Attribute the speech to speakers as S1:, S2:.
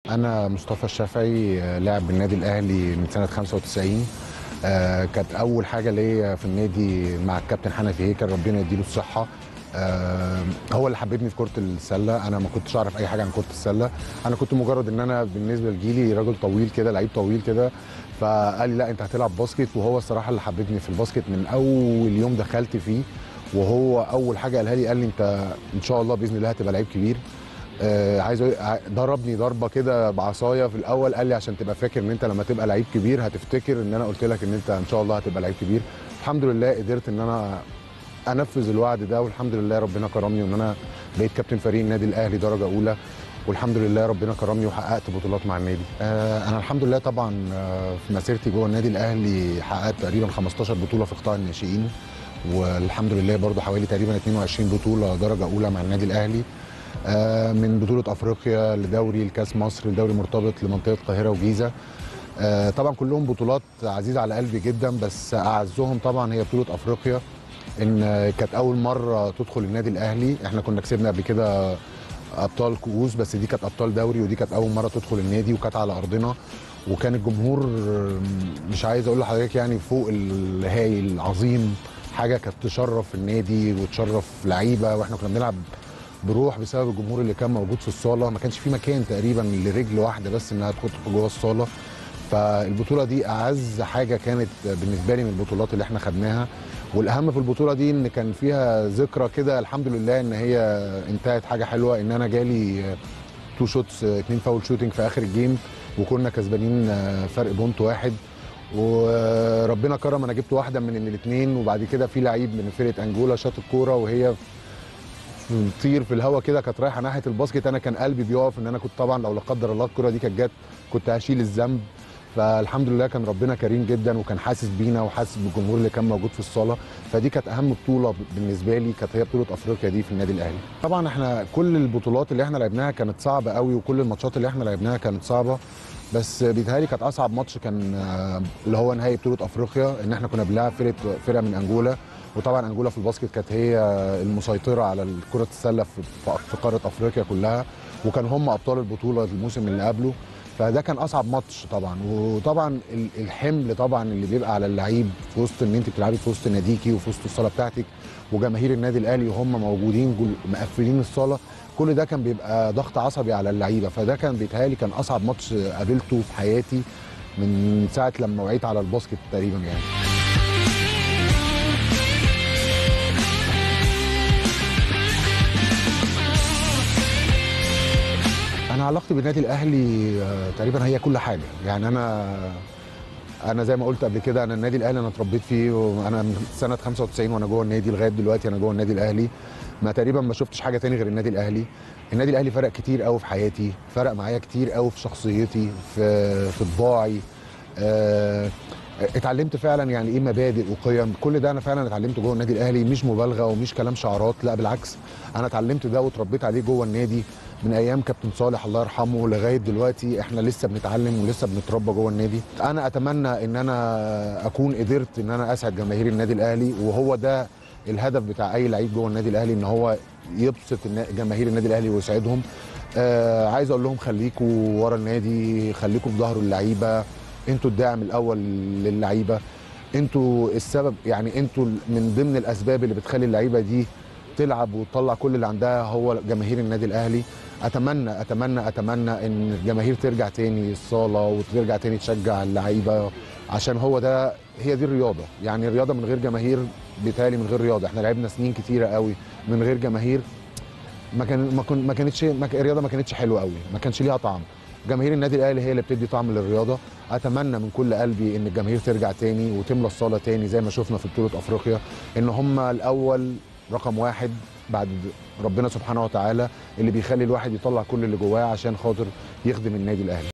S1: انا مصطفى الشافعي آه، لاعب بالنادي الاهلي من سنه 95 آه، كانت اول حاجه ليا في النادي مع الكابتن حنفي هيكل ربنا يديله الصحه آه، هو اللي حببني في كره السله انا ما كنتش اعرف اي حاجه عن كره السله انا كنت مجرد ان انا بالنسبه لجيلي راجل طويل كده لعيب طويل كده فقال لي لا انت هتلعب باسكت وهو الصراحه اللي حببني في الباسكت من اول يوم دخلت فيه وهو اول حاجه قالها لي قال لي انت ان شاء الله باذن الله هتبقى لعيب كبير آه عايز أقول- ع- ضربني ضربه كده بعصايه في الاول قال لي عشان تبقى فاكر ان انت لما تبقى لعيب كبير هتفتكر ان انا قلت لك ان انت ان شاء الله هتبقى لعيب كبير الحمد لله قدرت ان انا انفذ الوعد ده والحمد لله ربنا كرمني وان انا بقيت كابتن فريق النادي الاهلي درجه اولى والحمد لله ربنا كرمني وحققت بطولات مع النادي آه انا الحمد لله طبعا آه في مسيرتي جوه النادي الاهلي حققت تقريبا 15 بطوله في قطاع الناشئين والحمد لله برضو حوالي تقريبا 22 بطوله درجه اولى مع النادي الاهلي آه، من بطوله افريقيا لدوري الكاس مصر لدوري مرتبط لمنطقه القاهره وجيزه آه، طبعا كلهم بطولات عزيزه على قلبي جدا بس اعزهم طبعا هي بطوله افريقيا ان آه، كانت اول مره تدخل النادي الاهلي احنا كنا كسبنا قبل كده ابطال كؤوس بس دي كانت ابطال دوري ودي كانت اول مره تدخل النادي وكانت على ارضنا وكان الجمهور مش عايز اقول لحضرتك يعني فوق الهايل عظيم حاجه كانت تشرف النادي وتشرف لعيبه واحنا كنا بنلعب بروح بسبب الجمهور اللي كان موجود في الصاله ما كانش في مكان تقريبا لرجل واحده بس انها تدخل جوه الصاله فالبطوله دي اعز حاجه كانت بالنسبه لي من البطولات اللي احنا خدناها والاهم في البطوله دي ان كان فيها ذكرى كده الحمد لله ان هي انتهت حاجه حلوه ان انا جالي تو شوتس اتنين فاول شوتنج في اخر الجيم وكنا كسبانين فرق بونت واحد وربنا كرم انا جبت واحده من الاثنين وبعد كده في لعيب من فرقه انجولا شاط الكوره وهي بتطير في الهواء كده كانت رايحه ناحيه الباسكت انا كان قلبي بيقف ان انا كنت طبعا لو لا قدر الله الكوره دي كانت جت كنت هشيل الذنب فالحمد لله كان ربنا كريم جدا وكان حاسس بينا وحاسس بالجمهور اللي كان موجود في الصاله فدي كانت اهم بطوله بالنسبه لي كانت هي بطوله افريقيا دي في النادي الاهلي طبعا احنا كل البطولات اللي احنا لعبناها كانت صعبه قوي وكل الماتشات اللي احنا لعبناها كانت صعبه بس بيتهيألي كانت اصعب ماتش كان آه، اللي هو نهائي بطوله افريقيا ان احنا كنا بنلعب فرقه فرقه من انجولا وطبعا انجولا في الباسكت كانت هي المسيطره على كره السله في في قاره افريقيا كلها وكان هم ابطال البطوله الموسم اللي قبله فده كان اصعب ماتش طبعا وطبعا ال- الحمل طبعا اللي بيبقى على اللعيب في وسط ان انت بتلعبي في وسط ناديكي وفي وسط الصاله بتاعتك وجماهير النادي الاهلي وهم موجودين جل- مقفلين الصاله كل ده كان بيبقى ضغط عصبي على اللعيبه فده كان بيتهيألي كان اصعب ماتش قابلته في حياتي من ساعه لما وعيت على الباسكت تقريبا يعني انا علاقتي بالنادي الاهلي آه، تقريبا هي كل حاجه يعني انا انا زي ما قلت قبل كده انا النادي الاهلي انا اتربيت فيه وانا من سنه 95 وانا جوه النادي لغايه دلوقتي انا جوه النادي الاهلي ما تقريبا ما شفتش حاجه تاني غير النادي الاهلي النادي الاهلي فرق كتير قوي في حياتي فرق معايا كتير قوي في شخصيتي في في طباعي آه، اتعلمت فعلا يعني ايه مبادئ وقيم كل ده انا فعلا اتعلمته جوه النادي الاهلي مش مبالغه ومش كلام شعارات لا بالعكس انا اتعلمت ده واتربيت عليه جوه النادي من ايام كابتن صالح الله يرحمه لغايه دلوقتي احنا لسه بنتعلم ولسه بنتربى جوه النادي انا اتمنى ان انا اكون قدرت ان انا اسعد جماهير النادي الاهلي وهو ده الهدف بتاع اي لعيب جوه النادي الاهلي ان هو يبسط النا- جماهير النادي الاهلي ويسعدهم آه عايز اقول لهم خليكوا ورا النادي خليكوا في ظهر اللعيبه انتوا الداعم الاول للعيبه انتوا السبب يعني انتوا من ضمن الاسباب اللي بتخلي اللعيبه دي تلعب وتطلع كل اللي عندها هو جماهير النادي الاهلي اتمنى اتمنى اتمنى ان الجماهير ترجع تاني الصاله وترجع تاني تشجع اللعيبه عشان هو ده هي دي الرياضه يعني الرياضه من غير جماهير بيتهيألي من غير رياضه احنا لعبنا سنين كتيره قوي من غير جماهير ما كان ما, كن ما كانتش ما ك- الرياضه ما كانتش حلوه قوي ما كانش ليها طعم جماهير النادي الاهلي هي اللي بتدي طعم للرياضه اتمنى من كل قلبي ان الجماهير ترجع تاني وتملى الصاله تاني زي ما شفنا في بطوله افريقيا ان هم الاول رقم واحد بعد ربنا سبحانه وتعالى اللي بيخلي الواحد يطلع كل اللي جواه عشان خاطر يخدم النادي الاهلي